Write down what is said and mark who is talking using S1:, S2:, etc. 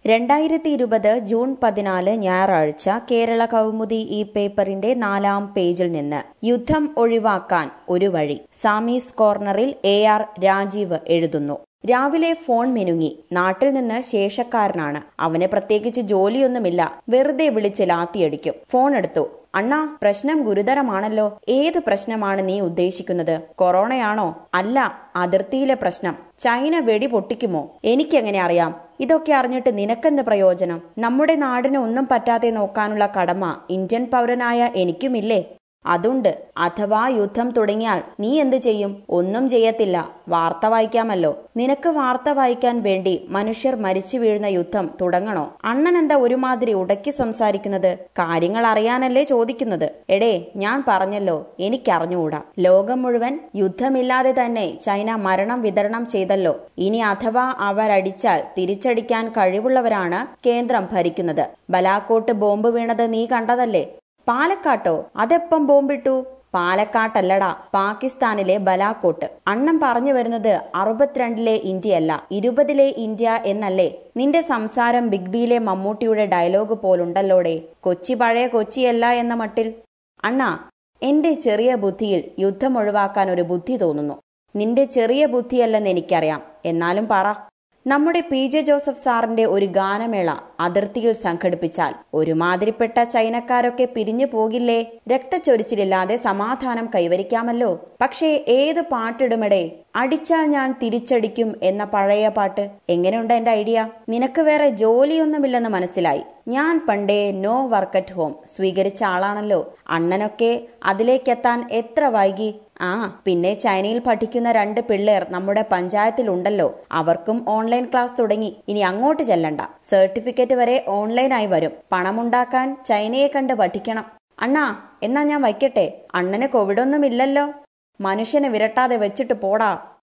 S1: രണ്ടായിരത്തി ഇരുപത് ജൂൺ പതിനാല് ഞായറാഴ്ച കേരള കൗമുദി ഈ പേപ്പറിന്റെ നാലാം പേജിൽ നിന്ന് യുദ്ധം ഒഴിവാക്കാൻ ഒരു വഴി സാമീസ് കോർണറിൽ എ ആർ രാജീവ് എഴുതുന്നു രാവിലെ ഫോൺ മിനുങ്ങി നാട്ടിൽ നിന്ന് ശേഷക്കാരനാണ് അവന് പ്രത്യേകിച്ച് ജോലിയൊന്നുമില്ല വെറുതെ വിളിച്ച് ലാത്തിയടിക്കും ഫോൺ എടുത്തു അണ്ണാ പ്രശ്നം ഗുരുതരമാണല്ലോ ഏത് പ്രശ്നമാണ് നീ ഉദ്ദേശിക്കുന്നത് കൊറോണയാണോ അല്ല അതിർത്തിയിലെ പ്രശ്നം ചൈന വെടി പൊട്ടിക്കുമോ എനിക്കെങ്ങനെ അറിയാം ഇതൊക്കെ അറിഞ്ഞിട്ട് നിനക്കെന്ത് പ്രയോജനം നമ്മുടെ നാടിന് ഒന്നും പറ്റാതെ നോക്കാനുള്ള കടമ ഇന്ത്യൻ പൗരനായ എനിക്കുമില്ലേ അതുണ്ട് അഥവാ യുദ്ധം തുടങ്ങിയാൽ നീ എന്ത് ചെയ്യും ഒന്നും ചെയ്യത്തില്ല വാർത്ത വായിക്കാമല്ലോ നിനക്ക് വാർത്ത വായിക്കാൻ വേണ്ടി മനുഷ്യർ മരിച്ചു വീഴുന്ന യുദ്ധം തുടങ്ങണോ അണ്ണൻ എന്താ ഒരുമാതിരി ഉടക്കി സംസാരിക്കുന്നത് കാര്യങ്ങൾ അറിയാനല്ലേ ചോദിക്കുന്നത് എടേ ഞാൻ പറഞ്ഞല്ലോ എനിക്കറിഞ്ഞുകൂടാ ലോകം മുഴുവൻ യുദ്ധമില്ലാതെ തന്നെ ചൈന മരണം വിതരണം ചെയ്തല്ലോ ഇനി അഥവാ അവരടിച്ചാൽ തിരിച്ചടിക്കാൻ കഴിവുള്ളവരാണ് കേന്ദ്രം ഭരിക്കുന്നത് ബലാക്കോട്ട് ബോംബ് വീണത് നീ കണ്ടതല്ലേ പാലക്കാട്ടോ അതെപ്പം ബോംബിട്ടു പാലക്കാട്ടല്ലടാ പാകിസ്ഥാനിലെ ബലാക്കോട്ട് അണ്ണം പറഞ്ഞു വരുന്നത് അറുപത്തിരണ്ടിലെ ഇന്ത്യയല്ല ഇരുപതിലെ ഇന്ത്യ എന്നല്ലേ നിന്റെ സംസാരം ബിഗ് ബിയിലെ മമ്മൂട്ടിയുടെ ഡയലോഗ് പോലുണ്ടല്ലോടെ കൊച്ചി പഴയ കൊച്ചിയല്ല എന്ന മട്ടിൽ അണ്ണാ എന്റെ ചെറിയ ബുദ്ധിയിൽ യുദ്ധം ഒഴിവാക്കാൻ ഒരു ബുദ്ധി തോന്നുന്നു നിന്റെ ചെറിയ ബുദ്ധിയല്ലെന്ന് എനിക്കറിയാം എന്നാലും പറ നമ്മുടെ പി ജെ ജോസഫ് സാറിന്റെ ഒരു ഗാനമേള അതിർത്തിയിൽ സംഘടിപ്പിച്ചാൽ ഒരുമാതിരിപ്പെട്ട ചൈനക്കാരൊക്കെ പിരിഞ്ഞു പോകില്ലേ രക്തച്ചൊരിച്ചിലില്ലാതെ സമാധാനം കൈവരിക്കാമല്ലോ പക്ഷേ ഏത് പാട്ടിടുമെടേ അടിച്ചാൽ ഞാൻ തിരിച്ചടിക്കും എന്ന പഴയ പാട്ട് എങ്ങനെയുണ്ട് എന്റെ ഐഡിയ നിനക്ക് വേറെ ജോലിയൊന്നുമില്ലെന്ന് മനസ്സിലായി ഞാൻ പണ്ടേ നോ വർക്ക് അറ്റ് ഹോം സ്വീകരിച്ച ആളാണല്ലോ അണ്ണനൊക്കെ അതിലേക്കെത്താൻ എത്ര വൈകി ആ പിന്നെ ചൈനയിൽ പഠിക്കുന്ന രണ്ട് പിള്ളേർ നമ്മുടെ പഞ്ചായത്തിലുണ്ടല്ലോ അവർക്കും ഓൺലൈൻ ക്ലാസ് തുടങ്ങി ഇനി അങ്ങോട്ട് ചെല്ലണ്ട സർട്ടിഫിക്കറ്റ് വരെ ഓൺലൈനായി വരും പണമുണ്ടാക്കാൻ ചൈനയെ കണ്ട് പഠിക്കണം അണ്ണാ എന്നാ ഞാൻ വയ്ക്കട്ടെ അണ്ണന് കോവിഡൊന്നും ഇല്ലല്ലോ മനുഷ്യനെ വിരട്ടാതെ വെച്ചിട്ട് പോടാ